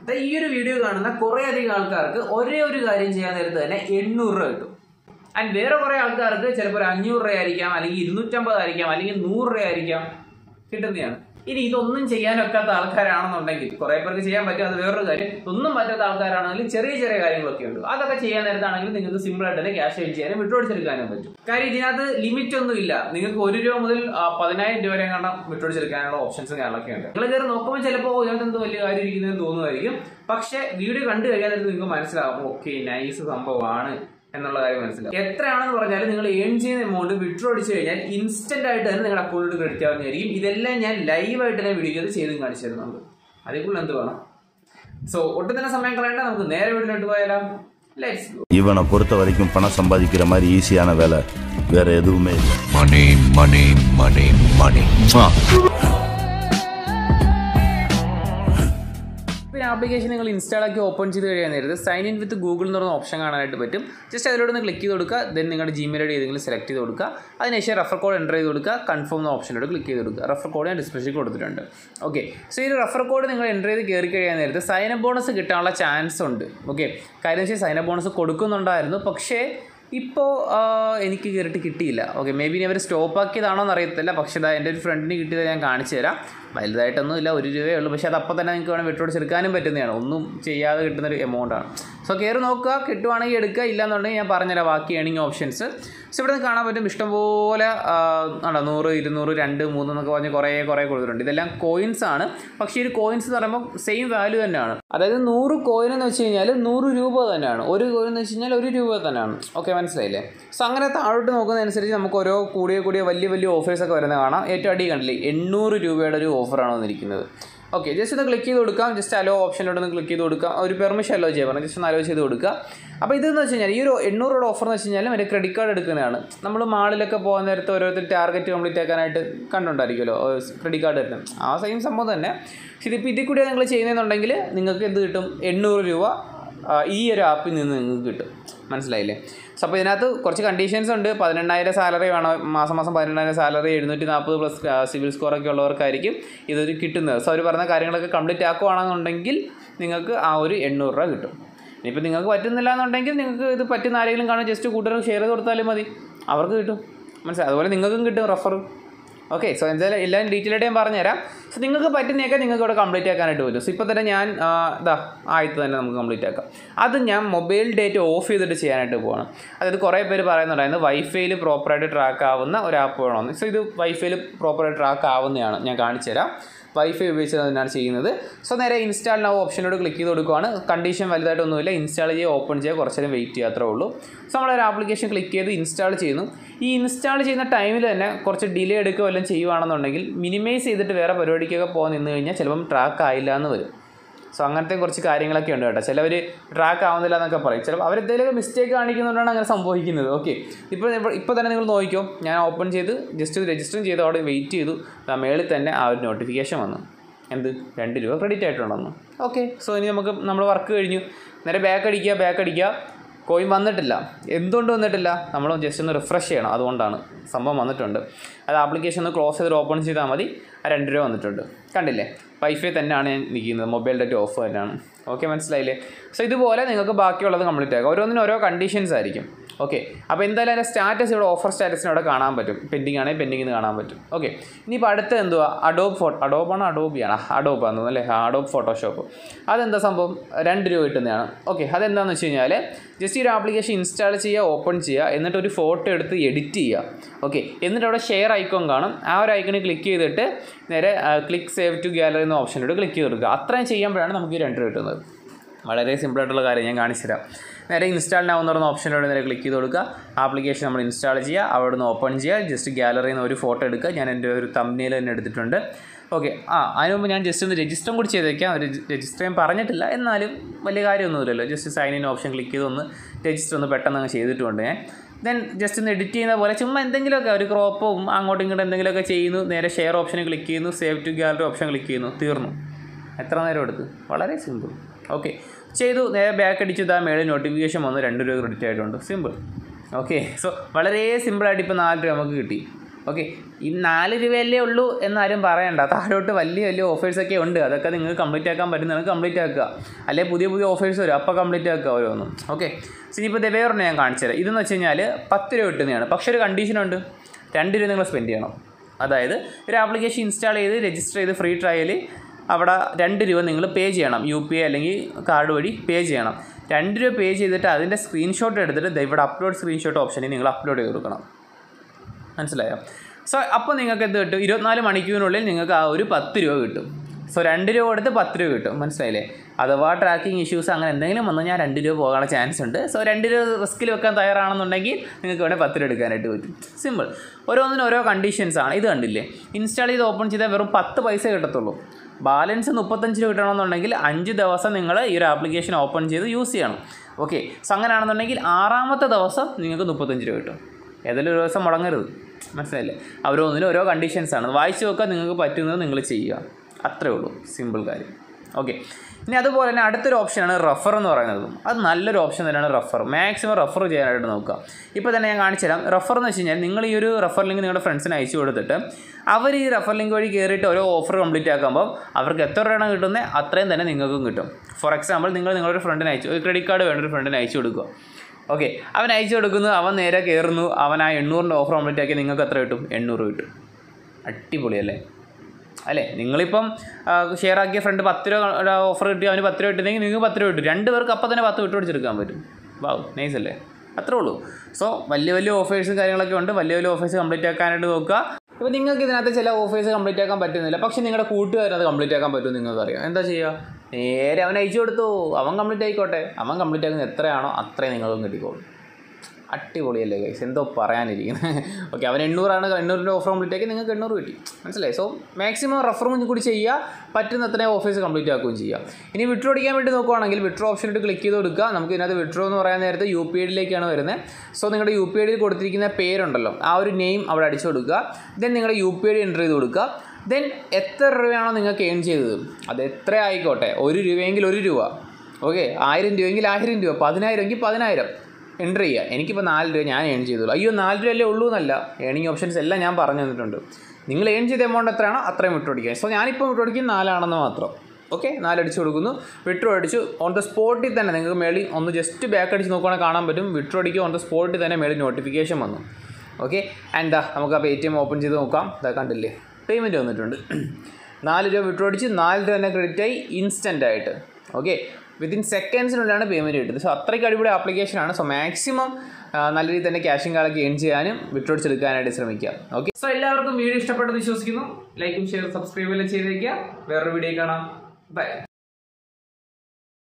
ദാ ഈ ഒരു വീഡിയോ കാണുന്ന കുറേ അധികം ആൾക്കാർക്ക് ഒരേ ഒരു കാര്യം ചെയ്യാൻ നേരത്ത് തന്നെ എണ്ണൂറ് രൂപ കിട്ടും ആൻഡ് വേറെ കുറേ ആൾക്കാർക്ക് ചിലപ്പോൾ ഒരു അഞ്ഞൂറ് രൂപ ആയിരിക്കാം അല്ലെങ്കിൽ ഇരുന്നൂറ്റമ്പത് ആയിരിക്കാം അല്ലെങ്കിൽ നൂറ് രൂപ ആയിരിക്കാം കിട്ടുന്നതാണ് ഇനി ഇതൊന്നും ചെയ്യാനൊക്കാത്ത ആൾക്കാരാണെന്നുണ്ടെങ്കിൽ കുറെ പേർക്ക് ചെയ്യാൻ പറ്റും അത് വേറൊരു കാര്യം ഒന്നും പറ്റാത്ത ആൾക്കാരാണെങ്കിൽ ചെറിയ ചെറിയ കാര്യങ്ങളൊക്കെ ഉണ്ട് അതൊക്കെ ചെയ്യാൻ നേരത്താണെങ്കിൽ നിങ്ങൾക്ക് സിമ്പിൾ ആയിട്ട് തന്നെ ക്യാഷ് ഏൺ ചെയ്യാനും വിട്ടുപിടിച്ചെടുക്കാനും പറ്റും കാര്യം ഇതിനകത്ത് ലിമിറ്റ് ഒന്നും ഇല്ല നിങ്ങൾക്ക് ഒരു രൂപ മുതൽ ആ, പതിനായിരം രൂപ വരെ കണ്ട വിട്ടുപിടിച്ചെടുക്കാനുള്ള ഓപ്ഷൻസ് കാര്യങ്ങളൊക്കെ ഉണ്ട് നിങ്ങൾ കയറി നോക്കുമ്പോൾ ചിലപ്പോൾ ഇതിനകത്ത് എന്തോ വലിയ കാര്യം ഇരിക്കുന്നതെന്ന് തോന്നുമായിരിക്കും പക്ഷേ വീഡിയോ കണ്ടു കഴിഞ്ഞാൽ നിങ്ങൾക്ക് മനസ്സിലാവും ഓക്കെ നൈസ് സംഭവമാണ് എന്നുള്ള കാര്യം മനസ്സിലാവും എത്രയാണെന്ന് പറഞ്ഞാൽ നിങ്ങൾ ഏൺ ചെയ്യുന്ന എമൗണ്ട് വിഡ്രോ അടിച്ചു കഴിഞ്ഞാൽ ഇൻസ്റ്റന്റ് ആയിട്ട് തന്നെ നിങ്ങളുടെ അക്കൗണ്ടിൽ ക്രെഡിറ്റ് ആവുന്നതായിരിക്കും ഇതെല്ലാം ഞാൻ ലൈവായിട്ട് തന്നെ വീഡിയോ ചെയ്ത് ചെയ്തും കാണിച്ചു തരുന്നുണ്ട് അതിൽ കൂടുതൽ എന്ത് വേണം സോ ഒട്ടും തന്നെ സമയം കളയണ്ട നമുക്ക് നേരെ വീട്ടിലോട്ട് പോയാലോ ലെറ്റ്സ് இவனை பொறுத்த வரைக்கும் பணம் சம்பாதிக்கிற மாதிரி ஈஸியான வேலை வேற எதுவுமே இல்லை Money, money, money, money. പിന്നെ ആപ്ലിക്കേഷൻ നിങ്ങൾ ഇൻസ്റ്റാൾ ആക്കി ഓപ്പൺ ചെയ്ത് കഴിയാൻ നേരത്ത് സൈൻ ഇൻ വിത്ത് ഗൂഗിൾ എന്ന് പറയുന്ന ഓപ്ഷൻ കാണാനായിട്ട് പറ്റും ജസ്റ്റ് അതിലൂടെ ഒന്ന് ക്ലിക്ക് ചെയ്ത് കൊടുക്കുക ദെൻ നിങ്ങളുടെ ജിമെയിൽ ഐ ഡി ഏതെങ്കിലും സെലക്ട് ചെയ്ത് കൊടുക്കുക അതിനുശേഷം റെഫർ കോഡ് എൻ്റർ ചെയ്ത് കൊടുക്കുക കൺഫേം എന്ന ഓപ്ഷനോട് ക്ലിക്ക് ചെയ്ത് കൊടുക്കുക റെഫർ കോഡ് ഞാൻ ഡിസ്ക്രിപ്ഷനിൽ കൊടുത്തിട്ടുണ്ട് ഓക്കെ സോ ഈ റെഫർ കോഡ് നിങ്ങൾ എൻ്റർ ചെയ്ത് കയറി കഴിയാൻ നേരത്ത് സൈൻ അപ്പ് ബോണസ് കിട്ടാനുള്ള ചാൻസ് ഉണ്ട് ഓക്കെ കാര്യം വെച്ചാൽ സൈൻ അപ്പ് ബോണസ് കൊടുക്കുന്നുണ്ടായിരുന്നു പക്ഷേ ഇപ്പോൾ എനിക്ക് കയറിയിട്ട് കിട്ടിയില്ല ഓക്കെ മേ ബി ഇനി അവർ സ്റ്റോപ്പ് ആക്കിയതാണോ എന്ന് അറിയത്തില്ല പക്ഷേ ഇതാ എൻ്റെ ഒരു ഫ്രണ്ടിന് കിട്ടിയത് ഞാൻ കാണിച്ചു തരാം വലുതായിട്ടൊന്നും ഇല്ല ഒരു രൂപയേ ഉള്ളൂ പക്ഷേ അത് അപ്പോൾ തന്നെ നിങ്ങൾക്ക് വേണം വിട്ടുപിടിച്ചെടുക്കാനും പറ്റുന്നതാണ് ഒന്നും ചെയ്യാതെ കിട്ടുന്നൊരു എമൗണ്ടാണ് സോ കയറി നോക്കുക കിട്ടുവാണെങ്കിൽ എടുക്കുക ഇല്ലാന്നുണ്ടെങ്കിൽ ഞാൻ പറഞ്ഞുതരാം ബാക്കി ഏണിംഗ് ഓപ്ഷൻസ് സോ ഇവിടെ നിന്ന് കാണാൻ പറ്റും ഇഷ്ടംപോലെ ആണോ നൂറ് ഇരുന്നൂറ് രണ്ട് മൂന്ന് എന്നൊക്കെ പറഞ്ഞ് കുറേ കുറേ കൊടുത്തിട്ടുണ്ട് ഇതെല്ലാം കോയിൻസ് ആണ് പക്ഷേ ഈ ഒരു കോയിൻസ് എന്ന് പറയുമ്പോൾ സെയിം വാല്യൂ തന്നെയാണ് അതായത് നൂറ് കോയിൻ എന്ന് വെച്ച് കഴിഞ്ഞാൽ നൂറ് രൂപ തന്നെയാണ് ഒരു കോയിൻ എന്ന് വെച്ച് കഴിഞ്ഞാൽ ഒരു രൂപ തന്നെയാണ് ഓക്കെ മനസ്സിലായില്ലേ സോ അങ്ങനെ താഴോട്ട് നോക്കുന്നതനുസരിച്ച് നമുക്ക് ഓരോ കൂടിയ കൂടിയ വലിയ വലിയ ഓഫേഴ്സൊക്കെ വരുന്നത് കാണാം ഏറ്റവും അടി കണ്ടില്ലേ എണ്ണൂറ് രൂപയുടെ ഒരു ഓഫറാണ് വന്നിരിക്കുന്നത് ഓക്കെ ജസ്റ്റ് ഒന്ന് ക്ലിക്ക് ചെയ്ത് കൊടുക്കാം ജസ്റ്റ് അലോ ഓപ്ഷനിലോട്ട് ഒന്ന് ക്ലിക്ക് ചെയ്ത് കൊടുക്കാം ഒരു പെർമിഷൻ അലോ ചെയ്യാൻ പറഞ്ഞു ജസ്റ്റ് ഒന്ന് അലോ ചെയ്ത് കൊടുക്കുക അപ്പോൾ ഇതെന്ന് വെച്ച് കഴിഞ്ഞാൽ ഈ ഒരു എണ്ണൂറ് രൂപ ഓഫർ എന്ന് വെച്ച് കഴിഞ്ഞാൽ മറ്റേ ക്രെഡിറ്റ് കാർഡ് എടുക്കുന്നതാണ് നമ്മൾ മാളിലൊക്കെ പോകാൻ നേരത്തെ ഓരോരുത്തർ ടാർഗറ്റ് കംപ്ലീറ്റ് ആക്കാനായിട്ട് കണ്ടുണ്ടായിരിക്കുമല്ലോ ക്രെഡിറ്റ് കാർഡ് വരുന്നത് ആ സെയിം സംഭവം തന്നെ പക്ഷേ ഇതിപ്പോൾ ഇതിൽ കൂടി നിങ്ങൾ ചെയ്യുന്നതെന്നുണ്ടെങ്കിൽ നിങ്ങൾക്ക് എന്ത് കിട്ടും എണ്ണൂറ് രൂപ ആ, ഈ ഒരു ആപ്പിൽ നിന്ന് നിങ്ങൾക്ക് കിട്ടും മനസ്സിലായില്ലേ സോ അപ്പോൾ ഇതിനകത്ത് കുറച്ച് കണ്ടീഷൻസ് ഉണ്ട് പതിനെണ്ണായിരം സാലറി വേണം മാസം മാസം പതിനെണ്ണായിരം സാലറി എഴുന്നൂറ്റി നാൽപ്പത് പ്ലസ് സിവിൽ സ്കോറൊക്കെ ഉള്ളവർക്കായിരിക്കും ഇതൊരു കിട്ടുന്നത് സോ അവർ പറഞ്ഞ കാര്യങ്ങളൊക്കെ കംപ്ലീറ്റ് ആക്കുവാണെന്നുണ്ടെങ്കിൽ നിങ്ങൾക്ക് ആ ഒരു എണ്ണൂറ് രൂപ കിട്ടും ഇനിയിപ്പോൾ നിങ്ങൾക്ക് പറ്റുന്നില്ല എന്നുണ്ടെങ്കിൽ നിങ്ങൾക്ക് ഇത് പറ്റുന്ന ആരെങ്കിലും കാണും ജസ്റ്റ് കൂടുതൽ ഷെയർ ചെയ്ത് കൊടുത്താലും മതി അവർക്ക് കിട്ടും മനസ്സിലായി അതുപോലെ നിങ്ങൾക്കും കിട്ടും റെഫർ ഓക്കെ സോ എന്തായാലും എല്ലാം ഡീറ്റെയിൽ ആയിട്ട് ഞാൻ പറഞ്ഞുതരാം സോ നിങ്ങൾക്ക് പറ്റുന്നതൊക്കെ നിങ്ങൾക്ക് ഇവിടെ കംപ്ലീറ്റ് ആക്കാനായിട്ട് പറ്റും സോ ഇപ്പോൾ തന്നെ ഞാൻ ആ, ഇതാ ആയിട്ട് തന്നെ നമുക്ക് കംപ്ലീറ്റ് ആക്കാം അത് ഞാൻ മൊബൈൽ ഡേറ്റ് ഓഫ് ചെയ്തിട്ട് ചെയ്യാനായിട്ട് പോവാണ് അതായത് കുറേ പേര് പറയുന്നുണ്ടായിരുന്നു വൈഫൈയിൽ പ്രോപ്പറായിട്ട് ട്രാക്ക് ആവുന്ന ഒരു ആപ്പ് വേണമെന്ന് സോ ഇത് വൈഫൈയിൽ പ്രോപ്പറായിട്ട് ട്രാക്ക് ആവുന്നതാണ് ഞാൻ കാണിച്ചു തരാം വൈഫൈ ഉപയോഗിച്ച് തന്നെയാണ് ചെയ്യുന്നത് സോ നേരെ ഇൻസ്റ്റാൾ നൗ ഓപ്ഷനോട് ക്ലിക്ക് ചെയ്ത് കൊടുക്കുവാണ് കണ്ടീഷൻ വലുതായിട്ടൊന്നുമില്ല ഇൻസ്റ്റാൾ ചെയ്യുക ഓപ്പൺ ചെയ്യുക കുറച്ച് നേരം വെയിറ്റ് ചെയ്യുക അത്രേ ഉള്ളൂ സോ നമ്മളൊരു ആപ്ലിക്കേഷൻ ക്ലിക്ക് ചെയ്ത് ഇൻസ്റ്റാൾ ചെയ്യുന്നു ഈ ഇൻസ്റ്റാൾ ചെയ്യുന്ന ടൈമിൽ തന്നെ കുറച്ച് ഡിലേ എടുക്കുക വല്ലതും ചെയ്യുവാണെന്നുണ്ടെങ്കിൽ മിനിമൈസ് ചെയ്തിട്ട് വേറെ പരിപാടിക്കൊക്കെ പോകാൻ നിന്ന് കഴിഞ്ഞാൽ ചിലപ്പം ട്രാക്ക് ആയില്ല എന്ന് വരും സോ അങ്ങനത്തെ കുറച്ച് കാര്യങ്ങളൊക്കെ ഉണ്ട് കേട്ടോ ചിലവർ ട്രാക്ക് ആവുന്നില്ല എന്നൊക്കെ പറയും ചിലപ്പോൾ അവരെന്തെങ്കിലുമൊക്കെ മിസ്റ്റേക്ക് കാണിക്കുന്നതുകൊണ്ടാണ് അങ്ങനെ സംഭവിക്കുന്നത് ഓക്കെ ഇപ്പോൾ ഇപ്പോൾ തന്നെ നിങ്ങൾ നോക്കിക്കോ ഞാൻ ഓപ്പൺ ചെയ്ത് ജസ്റ്റ് രജിസ്റ്റർ ചെയ്ത് അവിടെ വെയിറ്റ് ചെയ്തു ആ മേളിൽ തന്നെ ആ ഒരു നോട്ടിഫിക്കേഷൻ വന്നു എന്ത് രണ്ട് രൂപ ക്രെഡിറ്റ് ആയിട്ടുണ്ടെന്ന് ഓക്കെ സോ ഇനി നമുക്ക് നമ്മൾ വർക്ക് കഴിഞ്ഞു നേരെ ബാക്ക് അടിക്കുക ബാക്ക് അടിക്കുക കോയിൻ വന്നിട്ടില്ല എന്തുകൊണ്ട് വന്നിട്ടില്ല നമ്മൾ ജസ്റ്റ് ഒന്ന് റിഫ്രഷ് ചെയ്യണം അതുകൊണ്ടാണ് സംഭവം വന്നിട്ടുണ്ട് അത് ആപ്ലിക്കേഷൻ ഒന്ന് ക്ലോസ് ചെയ്ത് ഓപ്പൺ ചെയ്താൽ മതി ആ രണ്ട് രൂപ വന്നിട്ടുണ്ട് കണ്ടില്ലേ വൈഫൈ തന്നെയാണ് ഞാൻ നിൽക്കുന്നത് മൊബൈൽ ഡേറ്റ ഓഫ് തന്നെയാണ് ഓക്കെ മനസ്സിലായില്ലേ സോ ഇതുപോലെ നിങ്ങൾക്ക് ബാക്കിയുള്ളത് കംപ്ലീറ്റ് ആക്കാം ഓരോന്നിനും ഓരോ കണ്ടീഷൻസ് ആയിരിക്കും ഓക്കെ അപ്പോൾ എന്തായാലും അതിൻ്റെ സ്റ്റാറ്റസ് ഇവിടെ ഓഫർ സ്റ്റാറ്റസിന് ഇവിടെ കാണാൻ പറ്റും പെൻഡിങ് ആണെങ്കിൽ പെൻഡിങ് എന്ന് കാണാൻ പറ്റും ഓക്കെ ഇനിയിപ്പോൾ അടുത്ത എന്തുവാ അഡോബ് ഫോട്ടോ അഡോബാണോ അഡോബിയാണ് അഡോബ് ആണെന്ന് തോന്നുന്നു അല്ലേ അഡോബ് ഫോട്ടോഷോപ്പ് അതെന്താ സംഭവം രണ്ട് രൂപ കിട്ടുന്നതാണ് ഓക്കെ അതെന്താണെന്ന് വെച്ച് കഴിഞ്ഞാൽ ജസ്റ്റ് ഈ ഒരു ആപ്ലിക്കേഷൻ ഇൻസ്റ്റാൾ ചെയ്യുക ഓപ്പൺ ചെയ്യുക എന്നിട്ട് ഒരു ഫോട്ടോ എടുത്ത് എഡിറ്റ് ചെയ്യുക ഓക്കെ എന്നിട്ട് അവിടെ ഷെയർ ഐക്കോൺ കാണും ആ ഒരു ഐക്കണിൽ ക്ലിക്ക് ചെയ്തിട്ട് നേരെ ക്ലിക്ക് സേവ് ടു ഗാലറി എന്ന ഓപ്ഷനിലൂടെ ക്ലിക്ക് ചെയ്ത് കൊടുക്കുക അത്രയും ചെയ്യുമ്പോഴാണ് നമുക്ക് ഈ രണ്ട് രൂപ കിട്ടുന്നത് വളരെ സിമ്പിളായിട്ടുള്ള കാര്യം ഞാൻ കാണിച്ചു തരാം നേരെ ഇൻസ്റ്റാൾ നൗ എന്ന് പറയുന്ന ഓപ്ഷനിലൂടെ നേരെ ക്ലിക്ക് ചെയ്ത് കൊടുക്കുക ആപ്ലിക്കേഷൻ നമ്മൾ ഇൻസ്റ്റാൾ ചെയ്യുക അവിടെ നിന്ന് ഓപ്പൺ ചെയ്യുക ജസ്റ്റ് ഗാലറിയിൽ നിന്ന് ഒരു ഫോട്ടോ എടുക്കുക ഞാൻ എൻ്റെ ഒരു തമ്മിൽ തന്നെ എടുത്തിട്ടുണ്ട് ഓക്കെ ആ അതിന് മുമ്പ് ഞാൻ ജസ്റ്റ് ഒന്ന് രജിസ്റ്ററും കൂടി ചെയ്തേക്കാം രജിസ്റ്റർ ചെയ്യാൻ പറഞ്ഞിട്ടില്ല എന്നാലും വലിയ കാര്യമൊന്നുമില്ലല്ലോ just sign in option click ചെയ്ത് ഒന്ന് രജിസ്റ്റർ ഒന്ന് പെട്ടെന്ന് അങ്ങ് ചെയ്തിട്ടുണ്ട് ഞാൻ ദെൻ ജസ്റ്റ് ഒന്ന് എഡിറ്റ് ചെയ്യുന്ന പോലെ ചുമ്മാ എന്തെങ്കിലുമൊക്കെ ഒരു ക്രോപ്പും അങ്ങോട്ടും ഇങ്ങോട്ടും എന്തെങ്കിലുമൊക്കെ ചെയ്യുന്നു നേരെ ഷെയർ ഓപ്ഷനിൽ ക്ലിക്ക് ചെയ്യുന്നു save to gallery option click ചെയ്യുന്നു തീർന്നു എത്ര നേരം എടുത്ത് വളരെ സിമ്പിൾ ഓക്കെ ചെയ്തു നേരെ ബാക്ക് അടിച്ചു ഇതാ മേളിൽ നോട്ടിഫിക്കേഷൻ വന്നു രണ്ട് രൂപ ക്രെഡിറ്റ് ആയിട്ടുണ്ട് സിമ്പിൾ ഓക്കെ സോ വളരെ സിമ്പിളായിട്ട് ഇപ്പോൾ നാല് രൂപ നമുക്ക് കിട്ടി ഓക്കെ ഈ നാല് രൂപയല്ലേ ഉള്ളൂ എന്നാരും പറയണ്ട താഴോട്ട് വലിയ വലിയ ഓഫേഴ്സൊക്കെ ഉണ്ട് അതൊക്കെ നിങ്ങൾക്ക് കംപ്ലീറ്റ് ആക്കാൻ പറ്റുന്നതാണ് കംപ്ലീറ്റ് ആക്കുക അല്ലെ പുതിയ പുതിയ ഓഫേഴ്സ് വരും അപ്പോൾ കംപ്ലീറ്റ് ആക്കുക ഓരോന്നും ഓക്കെ സോ ഇനിയിപ്പോൾ ദേ വേറൊരെണ്ണം ഞാൻ കാണിച്ചുതരാം ഇതെന്ന് വെച്ച് കഴിഞ്ഞാൽ പത്ത് രൂപ കിട്ടുന്നതാണ് പക്ഷേ ഒരു കണ്ടീഷനുണ്ട് രണ്ട് രൂപ നിങ്ങൾ സ്പെൻഡ് ചെയ്യണം അതായത് ഒരു ആപ്ലിക്കേഷൻ ഇൻസ്റ്റാൾ ചെയ്ത് രജിസ്റ്റർ ചെയ്ത് ഫ്രീ ട്രയൽ അവിടെ രണ്ട് രൂപ നിങ്ങൾ പേ ചെയ്യണം യു പി ഐ അല്ലെങ്കിൽ കാർഡ് വഴി പേ ചെയ്യണം രണ്ട് രൂപ പേ ചെയ്തിട്ട് അതിൻ്റെ സ്ക്രീൻഷോട്ട് എടുത്തിട്ട് ദേ ഇവിടെ അപ്ലോഡ് സ്ക്രീൻഷോട്ട് ഓപ്ഷനിൽ നിങ്ങൾ അപ്ലോഡ് ചെയ്ത് കൊടുക്കണം മനസ്സിലായോ സോ അപ്പോൾ നിങ്ങൾക്ക് എന്ത് കിട്ടും ഇരുപത്തിനാല് മണിക്കൂറിനുള്ളിൽ നിങ്ങൾക്ക് ആ ഒരു പത്ത് രൂപ കിട്ടും സോ രണ്ട് രൂപ കൊടുത്ത് പത്ത് രൂപ കിട്ടും മനസ്സിലായില്ലേ അഥവാ ട്രാക്കിംഗ് ഇഷ്യൂസ് അങ്ങനെ എന്തെങ്കിലും വന്നു ഞാൻ രണ്ട് രൂപ പോകാനുള്ള ചാൻസ് ഉണ്ട് സോ രണ്ട് രൂപ റിസ്കിൽ വെക്കാൻ തയ്യാറാണെന്നുണ്ടെങ്കിൽ നിങ്ങൾക്ക് വേണേൽ പത്ത് രൂപ എടുക്കാനായിട്ട് പറ്റും സിമ്പിൾ ഓരോന്നിനും ഓരോ കണ്ടീഷൻസ് ആണ് ഇത് കണ്ടില്ലേ ഇൻസ്റ്റാൾ ചെയ്ത് ഓപ്പൺ ചെയ്താൽ വെറും പത്ത് പൈസ കിട്ടത്തുള്ളൂ ബാലൻസ് മുപ്പത്തഞ്ച് രൂപ കിട്ടണമെന്നുണ്ടെങ്കിൽ അഞ്ച് ദിവസം നിങ്ങൾ ഈ ഒരു ആപ്ലിക്കേഷൻ ഓപ്പൺ ചെയ്ത് യൂസ് ചെയ്യണം ഓക്കെ സോ അങ്ങനെയാണെന്നുണ്ടെങ്കിൽ ആറാമത്തെ ദിവസം നിങ്ങൾക്ക് മുപ്പത്തഞ്ച് രൂപ കിട്ടും ഏതെങ്കിലും ഒരു ദിവസം മുടങ്ങരുത് മനസ്സിലായില്ലേ ഓരോന്നിനും ഓരോ കണ്ടീഷൻസ് ആണ് വായിച്ചു നോക്കാൻ നിങ്ങൾക്ക് പറ്റുന്നത് നിങ്ങൾ ചെയ്യുക അത്രേ ഉള്ളൂ സിമ്പിൾ കാര്യം ഓക്കെ ഇനി അതുപോലെ തന്നെ അടുത്തൊരു ഓപ്ഷനാണ് റഫർ എന്ന് പറയുന്നത് അത് നല്ലൊരു ഓപ്ഷൻ തന്നെയാണ് റഫർ മാക്സിമം റഫർ ചെയ്യാനായിട്ട് നോക്കുക ഇപ്പോൾ തന്നെ ഞാൻ കാണിച്ചു തരാം റഫർ എന്ന് വെച്ച് കഴിഞ്ഞാൽ നിങ്ങൾ ഈ ഒരു റഫർ ലിങ്ക് നിങ്ങളുടെ ഫ്രണ്ട്സിന് അയച്ചു കൊടുത്തിട്ട് അവർ ഈ റഫർ ലിങ്ക് വഴി കയറിയിട്ട് ഓരോ ഓഫർ കംപ്ലീറ്റ് ആക്കുമ്പോൾ അവർക്ക് എത്ര രൂപയാണ് കിട്ടുന്നത് അത്രയും തന്നെ നിങ്ങൾക്കും കിട്ടും ഫോർ എക്സാമ്പിൾ നിങ്ങൾ നിങ്ങളുടെ ഫ്രണ്ടിന് അയച്ചു ഒരു ക്രെഡിറ്റ് കാർഡ് വേണ്ട ഒരു ഫ്രണ്ടിന് അയച്ചു കൊടുക്കുക ഓക്കെ അവൻ അയച്ചു കൊടുക്കുന്നു അവൻ നേരെ കയറുന്നു അവൻ ആ എണ്ണൂറിൻ്റെ ഓഫർ കംപ്ലീറ്റ് ആക്കി നിങ്ങൾക്ക് എത്ര കിട്ടും എണ്ണൂറ് കിട്ടും അടിപൊളിയല്ലേ അല്ലേ നിങ്ങളിപ്പം ഷെയർ ആക്കിയ ഫ്രണ്ട് പത്ത് രൂപ ഓഫർ കിട്ടി അവന് പത്ത് രൂപ കിട്ടുന്നെങ്കിൽ നിങ്ങൾക്ക് പത്ത് രൂപ കിട്ടും രണ്ട് പേർക്ക് അപ്പം തന്നെ പത്ത് വിട്ട് പിടിച്ചെടുക്കാൻ പറ്റും വാവ് നൈസ് അല്ലേ അത്രേ ഉള്ളൂ സോ വലിയ വലിയ ഓഫേഴ്സും കാര്യങ്ങളൊക്കെ ഉണ്ട് വലിയ വലിയ ഓഫേഴ്സ് കംപ്ലീറ്റ് ആക്കാനായിട്ട് നോക്കുക ഇപ്പോൾ നിങ്ങൾക്ക് ഇതിനകത്ത് ചില ഓഫേഴ്സ് കംപ്ലീറ്റ് ആക്കാൻ പറ്റുന്നില്ല പക്ഷേ നിങ്ങളുടെ കൂട്ടുകാരൻ അത് കംപ്ലീറ്റ് ആക്കാൻ പറ്റുമെന്ന് നിങ്ങൾക്ക് അറിയാം എന്താ ചെയ്യുക നേരെ അവൻ അയച്ചു കൊടുത്തു അവൻ കംപ്ലീറ്റ് ആയിക്കോട്ടെ അവൻ കംപ്ലീറ്റ് ആക്കുന്നത് എത്രയാണോ അത്രയും നിങ്ങൾക്കും കിട്ടിക്കോളും അടിപൊളിയല്ലേ ഗൈസ് എന്തോ പറയാനിരിക്കുന്നത് ഓക്കെ അവൻ എണ്ണൂറാണ് എണ്ണൂറിൻ്റെ ഓഫർ കംപ്ലീറ്റ് ആക്കി നിങ്ങൾക്ക് എണ്ണൂറ് കിട്ടി മനസ്സിലായി സോ മാക്സിമം റെഫറും കൂടി ചെയ്യുക പറ്റുന്ന അത്രയും ഓഫേഴ്സ് കംപ്ലീറ്റ് ആക്കുകയും ചെയ്യുക ഇനി വിഡ്രോ അടിക്കാൻ വേണ്ടി നോക്കുവാണെങ്കിൽ വിഡ്രോ ഓപ്ഷൻ ഇട്ട് ക്ലിക്ക് ചെയ്ത് കൊടുക്കുക നമുക്ക് ഇതിനകത്ത് വിഡ്രോ എന്ന് പറയാൻ നേരത്തെ യു പി ഐഡിയിലേക്കാണ് വരുന്നത് സോ നിങ്ങളുടെ യു പി ഐഡിയിൽ കൊടുത്തിരിക്കുന്ന പേരുണ്ടല്ലോ ആ ഒരു നെയിം അവിടെ അടിച്ചു കൊടുക്കുക ദെൻ നിങ്ങളുടെ U P I D enter ചെയ്ത് കൊടുക്കുക ദെൻ എത്ര രൂപയാണോ നിങ്ങൾക്ക് ഏൺ ചെയ്തത് അത് എത്ര ആയിക്കോട്ടെ ഒരു രൂപയെങ്കിൽ ഒരു രൂപ ഓക്കെ ആയിരം രൂപയെങ്കിൽ ആയിരം രൂപ പതിനായിരം എങ്കിൽ പതിനായിരം എൻ്റർ ചെയ്യുക എനിക്കിപ്പോൾ നാല് രൂപ ഞാൻ ഏൺ ചെയ്തോളൂ അയ്യോ നാല് രൂപ അല്ലേ ഉള്ളൂ എന്നല്ല ഏണിംഗ് ഓപ്ഷൻസ് എല്ലാം ഞാൻ പറഞ്ഞു തന്നിട്ടുണ്ട് നിങ്ങൾ ഏൺ ചെയ്ത എമൗണ്ട് എത്രയാണോ അത്രയും വിട്ടുപിടിക്കുക സോ ഞാനിപ്പോൾ വിട്ടുപിടിക്കും നാലാണെന്ന് മാത്രം ഓക്കെ നാലടിച്ച് കൊടുക്കുന്നു വിട്രോ അടിച്ചു ഓൺ ദ സ്പോട്ടിൽ തന്നെ നിങ്ങൾക്ക് മേളിൽ ഒന്ന് ജസ്റ്റ് ബാക്ക് അടിച്ച് നോക്കുകയാണെങ്കിൽ കാണാൻ പറ്റും വിട്രോ അടിക്കുക ഓൺ ദ സ്പോട്ടിൽ തന്നെ മേളിൽ നോട്ടിഫിക്കേഷൻ വന്നു ഓക്കെ ആൻഡ് ദാ നമുക്ക് ആ പേ ടി എം ഓപ്പൺ ചെയ്ത് നോക്കാം ഇതാ കണ്ടില്ലേ പേയ്മെൻറ്റ് വന്നിട്ടുണ്ട് നാല് രൂപ വിട്രോ അടിച്ച് നാല് രൂപ തന്നെ ക്രെഡിറ്റ് ആയി ഇൻസ്റ്റൻ്റ് ആയിട്ട് ഓക്കെ വിത്തിൻ സെക്കൻഡ്സിനുള്ളിലാണ് പേയ്മെൻറ്റ് കിട്ടുന്നത് സോ അത്രയ്ക്ക് അടിപൊളി ആപ്ലിക്കേഷനാണ് സോ മാക്സിമം നല്ല രീതിയിൽ തന്നെ ക്യാഷും കാളൊക്കെ ഏൺ ചെയ്യാനും വിട്രോ അടിച്ചെടുക്കാനായിട്ട് ശ്രമിക്കുക ഓക്കെ സോ എല്ലാവർക്കും വീഡിയോ ഇഷ്ടപ്പെട്ടെന്ന് വിശ്വസിക്കുന്നു ലൈക്കും ഷെയർ സബ്സ്ക്രൈബ് എല്ലാം ചെയ്തേക്കുക വേറൊരു വീഡിയോ കാണാം ബൈ